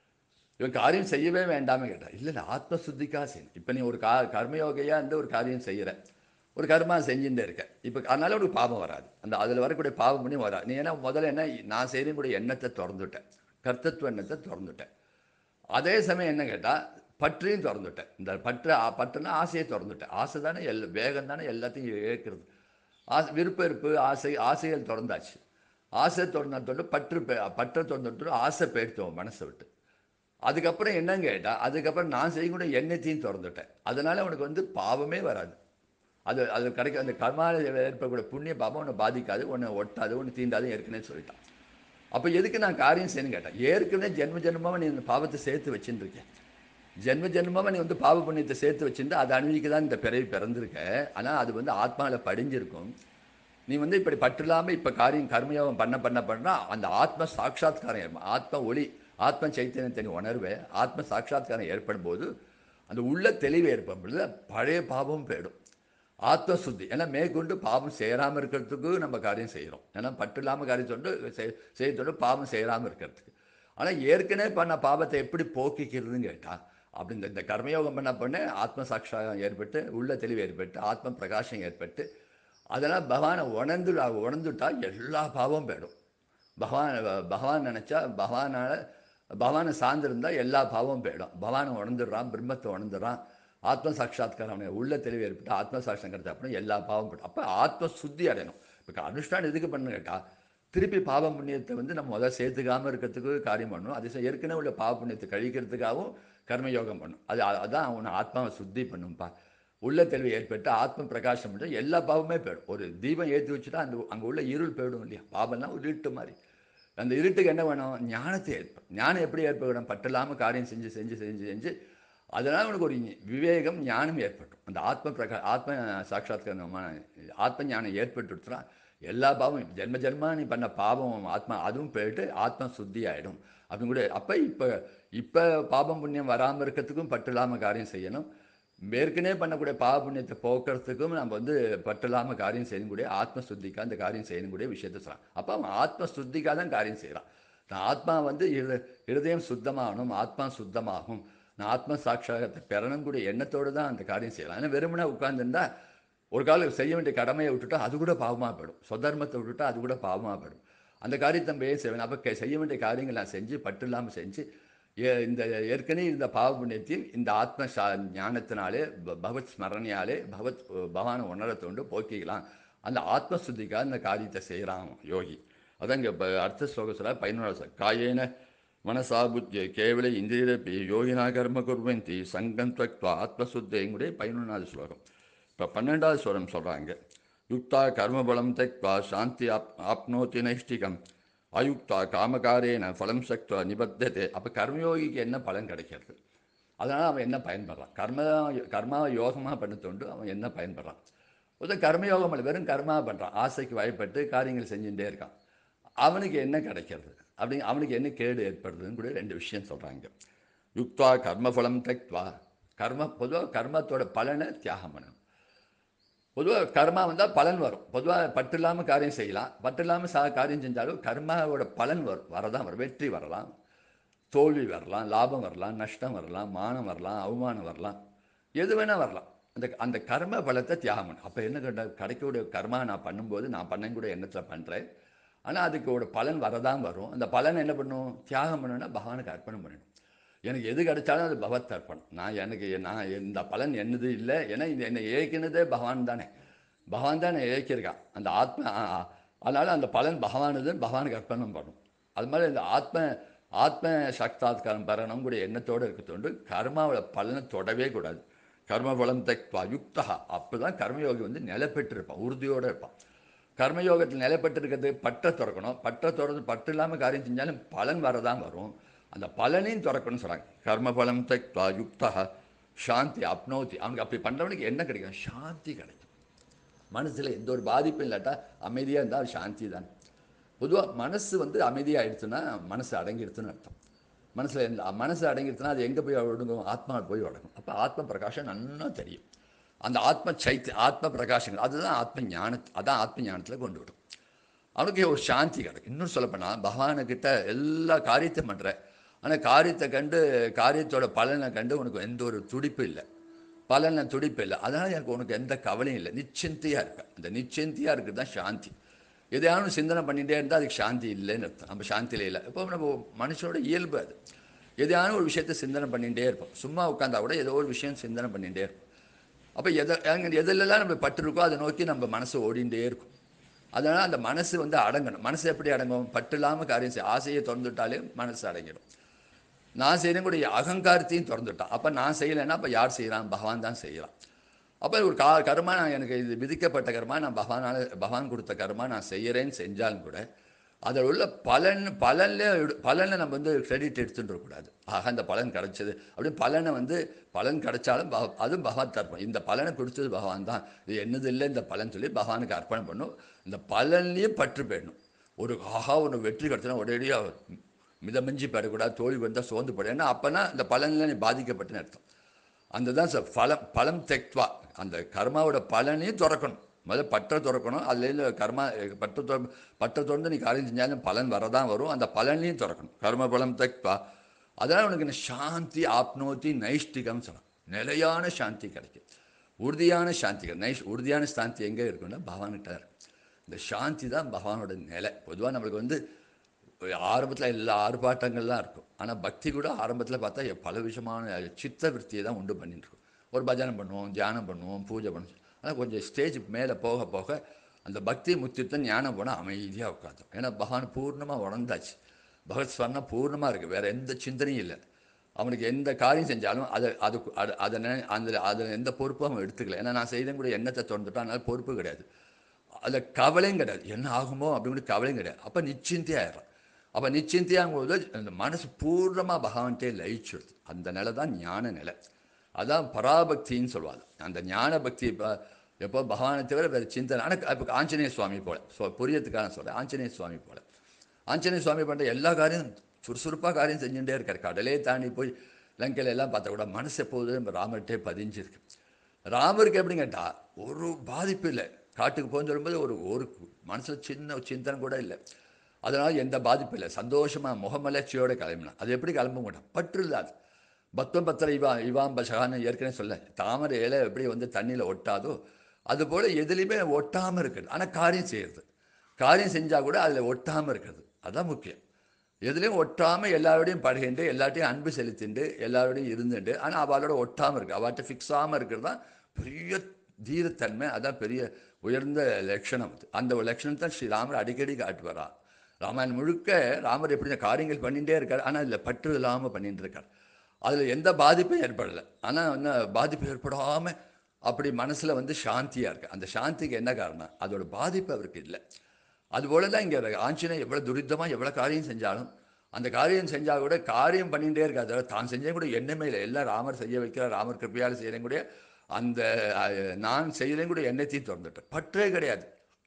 இவன் காரியம் செய்யவே வேண்டாமே கேட்டான் இல்லை இல்லை ஆத்மசுத்திக்காக செய்யணும் இப்போ நீ ஒரு கா கர்மயோகையாக இருந்து ஒரு காரியம் செய்கிற ஒரு கர்மா செஞ்சுட்டே இருக்க இப்போ அதனால உனக்கு பாவம் வராது அந்த அதில் வரக்கூடிய பாவம் பண்ணி வராது நீ ஏன்னா முதல்ல என்ன நான் செய்கிறேன் கூட எண்ணத்தை திறந்துட்டேன் கர்த்தத்துவ எண்ணத்தை திறந்துட்டேன் அதே சமயம் என்ன கேட்டால் பற்றையும் திறந்துட்டேன் இந்த பற்று ஆ- பற்றுனா ஆசையை திறந்துட்டேன் ஆசை தானே எல் வேகம் தானே எல்லாத்தையும் இழக்கிறது ஆசை விருப்ப இருப்பு ஆசை ஆசைகள் திறந்தாச்சு ஆசை திறந்ததோடு பற்று பே- பற்றை திறந்துட்டு ஆசை போயிடுத்தோம் மனசை விட்டு அதுக்கப்புறம் என்னன்னு கேட்டால் அதுக்கப்புறம் நான் செய்யக்கூடிய எண்ணத்தையும் திறந்துட்டேன் அதனால உனக்கு வந்து பாவமே வராது அது அது கிடைக்க அந்த கர்மால ஏற்படக்கூடிய புண்ணிய பாவம் உன்னை பாதிக்காது உன்னை ஒட்டாது உன்னை தீண்டாது ஏற்கனவே சொல்லிட்டான் அப்போ எதுக்கு நான் காரியம் செய்யணும்னு கேட்டேன் ஏற்கனவே ஜென்ம ஜென்மமாக நீ இந்த பாவத்தை சேர்த்து வச்சுட்டு இருக்கேன் ஜென்ம ஜென்மமாக நீ வந்து பாவ புண்ணியத்தை சேர்த்து வச்சுட்டு அதை அனுபவிக்க தான் இந்த பிறவி பிறந்திருக்க ஆனால் அது வந்து ஆத்மாவில் படிஞ்சிருக்கும் நீ வந்து இப்படி பற்றில்லாமல் இப்போ காரியம் கர்மயோகம் பண்ண பண்ண பண்ணா அந்த ஆத்ம சாட்சாத்காரம் ஏற்படும் ஆத்ம ஒளி ஆத்ம சைத்தன்யத்தை நீ உணர்வே ஆத்ம சாட்சாத்காரம் ஏற்படும் போது அந்த உள்ள தெளிவு ஏற்படும் பொழுது பழைய பாவமும் போயிடும் ஆத்ம சுத்தி ஏன்னா மேற்கொண்டு பாவம் சேராமல் இருக்கிறதுக்கு நம்ம காரியம் செய்கிறோம் ஏன்னா பற்று இல்லாமல் காரியம் சொல்லிட்டு செய்- செய்யத்தோடு பாவம் சேராமல் இருக்கிறதுக்கு ஆனால் ஏற்கனவே பண்ண பாவத்தை எப்படி போக்கிக்கிறதுன்னு கேட்டால் அப்படி இந்த இந்த கர்மயோகம் பண்ண பண்ண ஆத்ம சாட்சாயம் ஏற்பட்டு உள்ள தெளிவு ஏற்பட்டு ஆத்ம பிரகாசம் ஏற்பட்டு அதெல்லாம் பகவானை உணர்ந்து உணர்ந்துட்டா எல்லா பாவமும் போயிடும் பகவான் பகவான் நினச்சா பகவானால் பகவானை சார்ந்திருந்தா எல்லா பாவமும் போயிடும் பகவானை உணர்ந்துடுறான் பிரம்மத்தை உணர்ந்துடுறான் ஆத்ம சாட்சாத்காரம் அவனுக்கு உள்ள தெளிவு ஏற்பட்டு ஆத்ம சாட்சம் கிடைச்சா அப்படின்னா எல்லா பாவம் போயிடும் அப்போ ஆத்ம சுத்தி அடையணும் இப்போ அனுஷ்டானம் எதுக்கு பண்ணு கேட்டால் திருப்பி பாவ புண்ணியத்தை வந்து நம்ம முதல்ல சேர்த்துக்காம இருக்கிறதுக்கு காரியம் பண்ணணும் அதே சமயம் ஏற்கனவே உள்ள பாவ புண்ணியத்தை கழிக்கிறதுக்காகவும் கர்மயோகம் பண்ணும் அது அதான் அவனை ஆத்மாவை சுத்தி பண்ணும்பா உள்ள தெளிவு ஏற்பட்டு ஆத்ம பிரகாசம் பண்ணி எல்லா பாவமே போயிடும் ஒரு தீபம் ஏற்றி வச்சுட்டா அந்த அங்கே உள்ள இருள் போயிடும் இல்லையா பாவம்னா ஒரு இருட்டு மாதிரி அந்த இருட்டுக்கு என்ன வேணும் ஞானத்தை ஏற்படும் ஞானம் எப்படி ஏற்படும் பற்றில்லாமல் காரியம் செஞ்சு செஞ்சு செஞ்சு செஞ்சு அதனால் உனக்கு ஒரு விவேகம் ஞானம் ஏற்பட்டும் அந்த ஆத்ம பிரகா ஆத்ம சாட்சாத்காரமான ஆத்ம ஞானம் ஏற்பட்டுச்சுன்னா எல்லா பாவம் ஜென்ம ஜென்மா நீ பண்ண பாவம் ஆத்மா அதுவும் போயிட்டு ஆத்மா சுத்தி ஆகிடும் அப்படின்னு கூட அப்போ இப்போ இப்போ பாபம் புண்ணியம் வராமல் இருக்கிறதுக்கும் பற்று இல்லாமல் காரியம் செய்யணும் ஏற்கனவே பண்ணக்கூடிய பாவ புண்ணியத்தை போக்குறதுக்கும் நம்ம வந்து பற்று இல்லாமல் காரியம் செய்யக்கூடிய ஆத்ம சுத்திக்கா அந்த காரியம் செய்யக்கூடிய விஷயத்தை சொல்கிறான் அப்போ அவன் ஆத்ம சுத்திக்காக தான் காரியம் செய்கிறான் நான் ஆத்மா வந்து இரு இருதயம் சுத்தமாகணும் ஆத்மா சுத்தமாகும் நான் ஆத்ம சாட்சாகத்தை பெறணும் கூடிய எண்ணத்தோடு தான் அந்த காரியம் செய்யலாம் ஏன்னா வெறுமனே உட்கார்ந்துருந்தா ஒரு காலம் செய்ய வேண்டிய கடமையை விட்டுட்டா அது கூட பாவமாக போயிடும் சொதர்மத்தை விட்டுட்டா அது கூட பாவமாக போயிடும் அந்த காரியத்தை நம்ம ஏன் செய்வேன் அப்போ செய்ய வேண்டிய காரியங்கள் நான் செஞ்சு பற்று இல்லாமல் செஞ்சு ஏ- இந்த ஏற்கனவே இந்த பாவ புண்ணியத்தையும் இந்த ஆத்ம சா ஞானத்தினாலே ப- பகவத் ஸ்மரணையாலே பகவத் பகவானை உணரத்தோண்டு போக்கிக்கலாம் அந்த ஆத்ம சுத்திக்காக இந்த காரியத்தை செய்கிறான் யோகி அதான் இங்கே அர்த்த ஸ்லோகத்தில் பதினோராவது ஸ்லோகம். காயேன மனசா புத்திய கேவல இந்திரியப்பி யோகினா கர்ம குர்வந்தி சங்கம் தக்வா ஆத்மசுத்தையுடைய பதினொன்றாவது ஸ்லோகம் இப்போ பன்னெண்டாவது ஸ்லோகம் சொல்கிறாங்க யுக்தா கர்மபலம் தக்வா சாந்தி ஆப் ஆப்னோதி நைஷ்டிகம் அயுக்தா காமகாரேன பலம் சக்துவா நிபத்ததே அப்போ கர்மயோகிக்கு என்ன பலன் கிடைக்கிறது அதனால் அவன் என்ன பயன்படுறான் கர்ம கர்மாவை யோகமாக பண்ணத்தோண்டு அவன் என்ன பயன்படுறான் ஒருத்தன் கர்மயோகம் இல்லை வெறும் கர்மா பண்ணுறான் ஆசைக்கு வயப்பட்டு காரியங்கள் செஞ்சுட்டே இருக்கான் அவனுக்கு என்ன கிடைக்கிறது அப்படி அவனுக்கு என்ன கேடு ஏற்படுறதுன்னு கூட ரெண்டு விஷயம் சொல்கிறாங்க யுக்தா கர்மபலம் தக்வா கர்ம பொதுவாக கர்மத்தோட பலனை தியாகம் பண்ணணும் பொதுவாக கர்மா வந்தால் பலன் வரும் பொதுவாக பட்டு இல்லாமல் காரியம் செய்யலாம் பட்டு இல்லாமல் சா காரியம் செஞ்சாலும் கர்மாவோட பலன் வரும் வரதான் வரும் வெற்றி வரலாம் தோல்வி வரலாம் லாபம் வரலாம் நஷ்டம் வரலாம் மானம் வரலாம் அவமானம் வரலாம் எது வேணால் வரலாம் அந்த அந்த கர்ம பலத்தை தியாகம் பண்ணணும் அப்போ என்ன கண்ட கிடைக்கக்கூடிய கர்மா நான் பண்ணும்போது நான் பண்ணக்கூடிய எண்ணத்தில் பண்ணுறேன் ஆனால் அதுக்கு ஒரு பலன் வரதான் வரும் அந்த பலன் என்ன பண்ணும் தியாகம் பண்ணணும்னா பகவானுக்கு அர்ப்பணம் பண்ணணும் எனக்கு எது கிடைச்சாலும் அது பகவத் அர்ப்பணம் நான் எனக்கு நான் இந்த பலன் என்னது இல்லை ஏன்னா இது என்னை ஏற்கினதே பகவான் தானே பகவான் தான் என்னை ஏற்கியிருக்கான் அந்த ஆத்ம ஆ- ஆ- அதனால அந்த பலன் பகவானது பகவானுக்கு அர்ப்பணம் பண்ணும் அது மாதிரி இந்த ஆத்ம ஆத்ம சக்தாத்காரம் பெறணும் கூட எண்ணத்தோடு இருக்கத்தோண்டு கர்மாவோட பலனை தொடவே கூடாது கர்ம பலம் தக்வா யுக்தா அப்போ தான் கர்மயோகி வந்து நிலைப்பெற்று இருப்பான் உறுதியோடு இருப்பான் கர்மயோகத்தில் நிலைப்பட்டு இருக்கிறது பற்றை திறக்கணும் பற்றை திறந்து பற்று இல்லாமல் காரியம் செஞ்சாலும் பலன் வரதான் வரும் அந்த பலனையும் திறக்கணும்னு சொல்கிறாங்க கர்ம பலம் தக்வா யுக்தா சாந்தி அப்னோதி அவனுக்கு அப்படி பண்ணுறவனுக்கு என்ன கிடைக்கும் சாந்தி கிடைக்கும் மனசில் எந்த ஒரு பாதிப்பும் இல்லாட்டா அமைதியாக இருந்தால் அது சாந்தி தான் பொதுவாக மனசு வந்து அமைதியாகிடுச்சுன்னா மனசு அடங்கிடுச்சுன்னு அர்த்தம் மனசில் எந்த மனசு அடங்கிடுச்சுன்னா அது எங்கே போய் ஒடுங்கும் ஆத்மா போய் ஒடுங்கும் அப்போ ஆத்ம பிரகாசம் நன்னா தெரியும் அந்த ஆத்ம சைத்து ஆத்ம பிரகாசங்கள் அதுதான் ஆத்ம ஞான அதான் ஆத்ம ஞானத்தில் கொண்டு விடும் அவனுக்கு ஒரு சாந்தி கிடைக்கும் இன்னும் சொல்லப்போனால் பகவானுக்கிட்ட எல்லா காரியத்தையும் பண்ணுற ஆனால் காரியத்தை கண்டு காரியத்தோட பலனை கண்டு உனக்கு எந்த ஒரு துடிப்பு இல்லை பலனை துடிப்பு இல்லை அதனால் எனக்கு உனக்கு எந்த கவலையும் இல்லை நிச்சயந்தையாக இருக்க அந்த நிச்சயந்தையாக இருக்கிறது தான் சாந்தி எதையாவது சிந்தனை பண்ணிகிட்டே இருந்தால் அதுக்கு சாந்தி இல்லைன்னு அர்த்தம் நம்ம சாந்தியில் இல்லை இப்போ நம்ம மனுஷனோட இயல்பு அது எதையாவது ஒரு விஷயத்தை சிந்தனை பண்ணிகிட்டே இருப்போம் சும்மா உட்காந்தா கூட ஏதோ ஒரு விஷயம் சிந்தனை பண்ணிகிட்டே இருப்போம் அப்போ எதை அங்கே எதிலெல்லாம் நம்ம பட்டிருக்கோ அதை நோக்கி நம்ம மனசு ஓடிண்டே இருக்கும் அதனால் அந்த மனசு வந்து அடங்கணும் மனசு எப்படி அடங்கும் பட்டு இல்லாமல் காரியம் செய்ய ஆசையை திறந்துட்டாலே மனசு அடங்கிடும் நான் செய்கிறேன் கூட அகங்காரத்தையும் திறந்துட்டான் அப்போ நான் செய்யலைன்னா அப்போ யார் செய்கிறான் பகவான் தான் செய்கிறான் அப்போ ஒரு கா கர்மா நான் எனக்கு இது விதிக்கப்பட்ட கர்மா நான் பகவானால் பகவான் கொடுத்த கர்மா நான் செய்கிறேன்னு செஞ்சாலும் கூட அதில் உள்ள பலன் பலனில் பலனை நம்ம வந்து கிரெடிட் எடுத்துட்டு இருக்கக்கூடாது ஆக அந்த பலன் கிடைச்சது அப்படி பலனை வந்து பலன் கிடைச்சாலும் பக அதுவும் பகவான் தர்ப்பணம் இந்த பலனை கொடுத்தது பகவான் தான் இது என்னது இல்லை இந்த பலன் சொல்லி பகவானுக்கு அர்ப்பணம் பண்ணும் இந்த பலன்லேயும் பற்று போயிடணும் ஒரு ஆஹா ஒன்று வெற்றி கிடைச்சனா ஒரேடியாக மிதமிஞ்சி பெறக்கூடாது தோல்வி வந்தால் சோர்ந்து போட ஏன்னா அப்போனா இந்த பலனில் நீ பாதிக்கப்பட்டுன்னு அர்த்தம் அந்த தான் சார் பலம் பலம் தெக்வா அந்த கர்மாவோட பலனையும் திறக்கணும் முதல்ல பற்றை திறக்கணும் அதுலேருந்து கர்மா பற்றை திற பற்றை திறந்து நீ காரியம் செஞ்சாலும் பலன் வரதான் வரும் அந்த பலனையும் திறக்கணும் கர்ம பலம் தெக்வா அதனால் உனக்கு இந்த சாந்தி ஆப்னோத்தி நைஷ்டிகம் சொல்லலாம் நிலையான சாந்தி கிடைக்கும் உறுதியான சாந்தி கிடைக்கும். நைஷ் உறுதியான சாந்தி எங்கே இருக்குன்னா பகவான்கிட்ட தான் இருக்கு இந்த சாந்தி தான் பகவானோட நிலை பொதுவாக நம்மளுக்கு வந்து ஆரம்பத்தில் எல்லா ஆர்ப்பாட்டங்கள்லாம் இருக்கும் ஆனால் பக்தி கூட ஆரம்பத்தில் பார்த்தா பல விஷயமான சித்த விருத்தியை தான் உண்டு பண்ணிட்டு இருக்கும் ஒரு பஜனை பண்ணுவோம் தியானம் பண்ணுவோம் பூஜை பண்ணுவோம் ஆனால் கொஞ்சம் ஸ்டேஜ் மேலே போக போக அந்த பக்தி முத்தியத்தை ஞானம் போனால் அமைதியாக உட்காந்தோம் ஏன்னா பகவான் பூர்ணமாக உணர்ந்தாச்சு பகவத் ஸ்வர்ணம் பூர்ணமாக இருக்குது வேறு எந்த சிந்தனையும் இல்லை அவனுக்கு எந்த காரியம் செஞ்சாலும் அதை அது அது அதை நினை- அந்த அதில் எந்த பொறுப்பும் அவன் எடுத்துக்கல ஏன்னா நான் செய்தேன் கூட எண்ணத்தை திறந்துட்டான் அதனால பொறுப்பு கிடையாது அதில் கவலையும் கிடையாது என்ன ஆகுமோ அப்படிங்கிற கவலையும் கிடையாது அப்போ நிச்சயந்தையாயிடுறான் அப்போ நிச்சயந்தையாகும் போது அந்த மனசு பூர்ணமாக பகவான்கிட்டே லயிச்சுடுது அந்த நிலை தான் ஞான நிலை அதான் பராபக்தின்னு சொல்லுவாங்க அந்த ஞான பக்தி இப்போ எப்போ பகவானை தவிர வேறு சிந்தனை ஆனால் இப்போ ஆஞ்சநேய சுவாமி போல ஸோ புரியத்துக்காக சொல்கிறேன் ஆஞ்சநேய சுவாமி போல ஆஞ்சநேய சுவாமி பண்ணுற எல்லா காரியம் சுறுசுறுப்பாக காரியம் செஞ்சுட்டே இருக்கார் கடலே தாண்டி போய் லங்கையில எல்லாம் பார்த்தா கூட மனசு எப்போதும் ராமர்கிட்டே பதிஞ்சிருக்கு ராமருக்கு எப்படின்னு கேட்டால் ஒரு பாதிப்பு இல்லை காட்டுக்கு போன்னு சொல்லும்போது ஒரு ஒரு மனசில் சின்ன சிந்தனை கூட இல்லை அதனால் எந்த பாதிப்பு இல்லை சந்தோஷமாக முகமலர்ச்சியோட கிளம்பினான் அது எப்படி கிளம்ப மாட்டான் பற்று இல்லாது பத்தம் பத்திர இவா இவாம் பசகான்னு ஏற்கனவே சொல்ல தாமரை இலை எப்படி வந்து தண்ணியில் ஒட்டாதோ அதுபோல் எதுலேயுமே ஒட்டாமல் இருக்குது ஆனால் காரியம் செய்கிறது காரியம் செஞ்சால் கூட அதில் ஒட்டாமல் இருக்கிறது அதுதான் முக்கியம் எதுலேயும் ஒட்டாமல் எல்லாரோடையும் பழகிண்டு எல்லார்ட்டையும் அன்பு செலுத்திண்டு எல்லாரோடையும் இருந்துட்டு ஆனால் அவளோட ஒட்டாமல் இருக்கு அவள்கிட்ட ஃபிக்ஸ் ஆகாமல் இருக்கிறது தான் பெரிய தீரத்தன்மை அதான் பெரிய உயர்ந்த லட்சணம் அது அந்த ஒரு லட்சணம் தான் ஸ்ரீராமர் அடிக்கடி காட்டுவாரா ராமாயணம் முழுக்க ராமர் எப்படி காரியங்கள் பண்ணிகிட்டே இருக்கார் ஆனால் அதில் பற்று இல்லாமல் பண்ணிட்டு இருக்கார் அதில் எந்த பாதிப்பும் ஏற்படலை ஆனால் என்ன பாதிப்பு ஏற்படாமல் அப்படி மனசில் வந்து சாந்தியாக இருக்குது அந்த சாந்திக்கு என்ன காரணம் அதோட பாதிப்பு அவருக்கு இல்லை அதுபோல தான் இங்கே ஆஞ்சநேயர் எவ்வளோ துரிதமாக எவ்வளோ காரியம் செஞ்சாலும் அந்த காரியம் செஞ்சால் கூட காரியம் பண்ணிகிட்டே இருக்காது அதாவது தான் செஞ்சேன் கூட எண்ணமே இல்லை எல்லாம் ராமர் செய்ய வைக்கிறார் ராமர் கிருப்பையால் செய்கிறேன் கூட அந்த அஹ், நான் செய்கிறேன் கூட எண்ணத்தையும் திறந்துட்டேன் பற்றே கிடையாது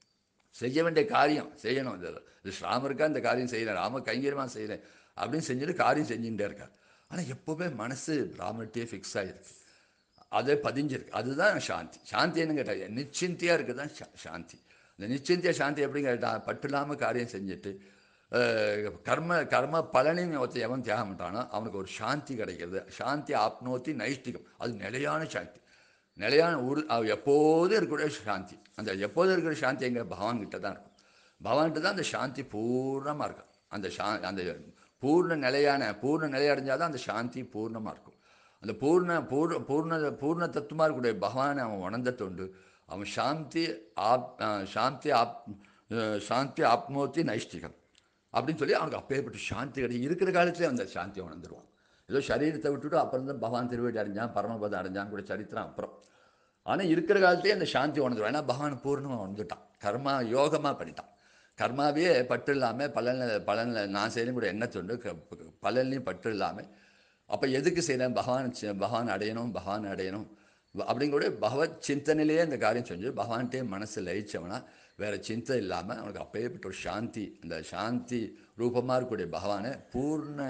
செய்ய வேண்டிய காரியம் செய்யணும் இது இது ராமருக்கா இந்த காரியம் செய்கிறேன் ராம கைங்கரியமாக செய்கிறேன் அப்படின்னு செஞ்சுட்டு காரியம் செஞ்சுட்டே இருக்கார் ஆனால் எப்போவுமே மனசு ராமர்கிட்டயே ஃபிக்ஸ் ஆகிருக்கு அது பதிஞ்சிருக்கு அதுதான் சாந்தி சாந்தி என்ன கேட்டால் நிச்சிந்தியாக இருக்குது தான் சா- சாந்தி இந்த நிச்சிந்திய சாந்தி எப்படி கேட்டால் பட்டு இல்லாமல் காரியம் செஞ்சுட்டு அஹ், கர்ம கர்ம பலனையும் ஒருத்தன் எவன் தியாகம் பண்ணுறானோ அவனுக்கு ஒரு சாந்தி கிடைக்கிறது சாந்தி ஆப்னோத்தி நைஷ்டிகம் அது நிலையான சாந்தி நிலையான உரு அது எப்போதும் இருக்கக்கூடிய சாந்தி அந்த எப்போதும் இருக்கிற சாந்தி எங்கே பகவான் கிட்ட தான் இருக்கும் பகவான்கிட்ட தான் அந்த சாந்தி பூர்ணமாக இருக்கும் அந்த சா அந்த பூர்ண நிலையான பூர்ண நிலை அடைஞ்சால் தான் அந்த சாந்தி பூர்ணமாக இருக்கும் அந்த பூர்ண பூர்ண பூர்ண பூர்ண தத்துவமாக இருக்கக்கூடிய பகவானை அவன் உணர்ந்த தொண்டு அவன் சாந்தி ஆப் அஹ் சாந்தி ஆப் அஹ் சாந்தி ஆப்மோத்தி நைஷ்டிகம் அப்படின்னு சொல்லி அவனுக்கு அப்பேற்பட்ட சாந்தி கிடைக்கும் இருக்கிற காலத்திலே அந்த சாந்தியை உணர்ந்துருவான் ஏதோ சரீரத்தை விட்டுட்டு அப்புறம் தான் பகவான் திருவடி அடைஞ்சான் பரமபதம் அடைஞ்சான் கூட சரித்திரம் அப்புறம் ஆனால் இருக்கிற காலத்திலே அந்த சாந்தி உணர்ந்துருவான் ஏன்னா பகவான் பூர்ணமாக உணர்ந்துட்டான் கர்மா யோகமாக பண்ணிட்டான் கர்மாவே பற்று இல்லாமல் பலனில் பலனில் நான் செய்யணும் கூட என்ன தொண்டு க- பலன்லையும் பற்று இல்லாமல் அப்போ எதுக்கு செய்யலாம் பகவான் சி- பகவான் அடையணும் பகவான் அடையணும் வ- அப்படிங்கூட பகவத் சிந்தனையிலேயே இந்த காரியம் செஞ்சு பகவான்கிட்டே மனசு லயிச்சவனா வேற சிந்தை இல்லாமல் அவனுக்கு அப்பேற்பட்ட ஒரு சாந்தி இந்த சாந்தி ரூபமாக இருக்கக்கூடிய பகவானை பூர்ண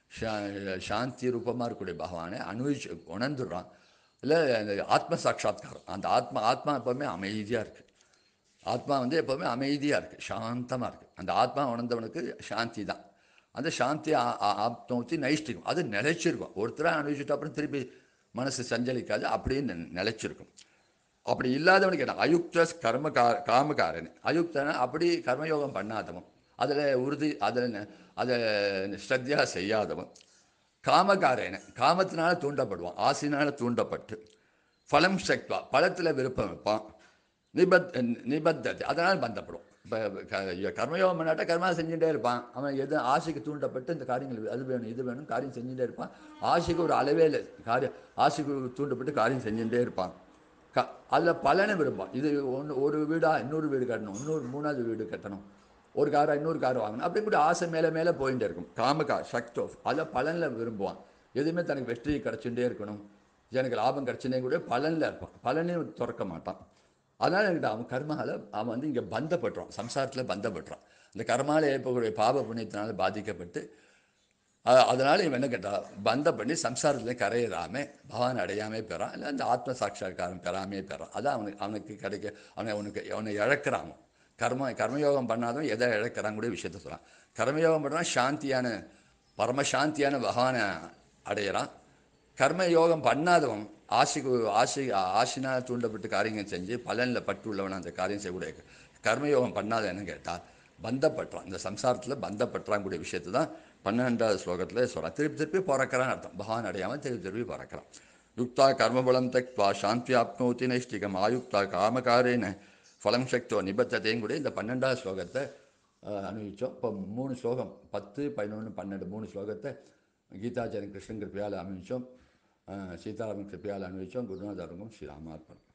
சா- சாந்தி ரூபமாக இருக்கக்கூடிய பகவானை அனுபவிச்சு உணர்ந்துடுறான் இல்லை அந்த ஆத்ம சாட்சாத்காரம் அந்த ஆத்மா ஆத்மா எப்போவுமே அமைதியாக இருக்குது ஆத்மா வந்து எப்போவுமே அமைதியாக இருக்குது சாந்தமாக இருக்குது அந்த ஆத்மா உணர்ந்தவனுக்கு சாந்தி தான் அந்த சாந்தி ஆ- ஆ- ஆத்மத்தி நைஷ்டிகம் அது நிலைச்சிருக்கும் ஒருத்தராக அனுபவிச்சுட்டு அப்புறம் திருப்பி மனசு சஞ்சலிக்காது அப்படியே நி- நிலைச்சிருக்கும் அப்படி இல்லாதவனுக்கு என்ன அயுக்த கர்ம கா காமகாரன் அயுக்தனா அப்படி கர்மயோகம் பண்ணாதவன் அதில் உறுதி அதில் அதை ஸ்ரத்தையாக செய்யாதவன் காமகாரன காமத்தினால தூண்டப்படுவான் ஆசையினால தூண்டப்பட்டு ஃபலம் சக்வா பழத்தில் விருப்பம் வைப்பான் நிபத் நிபத்தத்தை அதனால் பந்தப்படும் இப்போ கர்மயோகம் பண்ணாட்டா கர்மா செஞ்சுட்டே இருப்பான் அவன் எது ஆசைக்கு தூண்டப்பட்டு இந்த காரியங்கள் அது வேணும் இது வேணும் காரியம் செஞ்சுட்டே இருப்பான் ஆசைக்கு ஒரு அளவே இல்லை காரியம் ஆசைக்கு தூண்டப்பட்டு காரியம் செஞ்சுட்டே இருப்பான் க அதில் பலனை விரும்புவான் இது ஒன்று ஒரு வீடா இன்னொரு வீடு கட்டணும் இன்னொரு மூணாவது வீடு கட்டணும் ஒரு காரா இன்னொரு கார் வாங்கணும் அப்படி கூட ஆசை மேலே மேலே போயிட்டே இருக்கும் காமகா சக்தோ அதில் பலனில் விரும்புவான் எதுவுமே தனக்கு வெற்றி கிடச்சுட்டே இருக்கணும் எனக்கு லாபம் கிடச்சுனே கூட பலனில் இருப்பான் பலனையும் திறக்க மாட்டான் அதனால் என்கிட்ட அவன் கர்மாவில் அவன் வந்து இங்கே பந்தப்பட்டுறான் சம்சாரத்தில் பந்தப்பட்டுறான் இந்த கர்மாவில் ஏற்படக்கூடிய பாப புண்ணியத்தினால பாதிக்கப்பட்டு அ- அதனால இவன் என்ன கேட்டா பந்தம் பண்ணி சம்சாரத்தில் கரையிறாம பகவான் அடையாமே பெறான் இல்லை அந்த ஆத்ம சாட்சா்காரம் பெறாமே பெறான் அதான் அவனுக்கு அவனுக்கு கிடைக்க அவனை அவனுக்கு அவனை இழக்கிறான் அவன். கர்ம கர்மயோகம் பண்ணாதவன் எதை இழக்கிறான் கூட விஷயத்த சொல்கிறான் கர்மயோகம் பண்ணுறான் சாந்தியான பரமசாந்தியான பகவானை அடையிறான் கர்ம யோகம் பண்ணாதவன் ஆசைக்கு ஆசை ஆசைனால் தூண்டப்பட்டு காரியங்கள் செஞ்சு பலனில் பட்டு உள்ளவன் அந்த காரியம் செய்யக்கூடிய கர்மயோகம் பண்ணாத என்ன கேட்டால் பந்தப்பட்டுறான் இந்த சம்சாரத்தில் பந்தப்பட்டுறான் கூடிய விஷயத்தை தான் பன்னெண்டாவது ஸ்லோகத்தில் சொல்கிறான் திருப்பி திருப்பி பிறக்கிறான்னு அர்த்தம் பகவான் அடையாமல் திருப்பி திருப்பி பிறக்கிறான் யுக்தா கர்மபலம் தக்வா சாந்தி ஆப்னோதி நைஷ்டிகம் ஆயுக்தா காமகாரேன ஃபலம் சக்தோ நிபத்தத்தையும் கூட இந்த பன்னெண்டாவது ஸ்லோகத்தை அஹ், அனுபவிச்சோம் இப்போ மூணு ஸ்லோகம் பத்து பதினொன்று பன்னெண்டு மூணு ஸ்லோகத்தை கீதாச்சாரியன் கிருஷ்ணன் கிருப்பையால் அனுபவிச்சோம் அஹ், சீதாராமன் கிருப்பையால் அனுபவிச்சோம் குருநாதருங்கும் ஸ்ரீராமார்ப்பணம்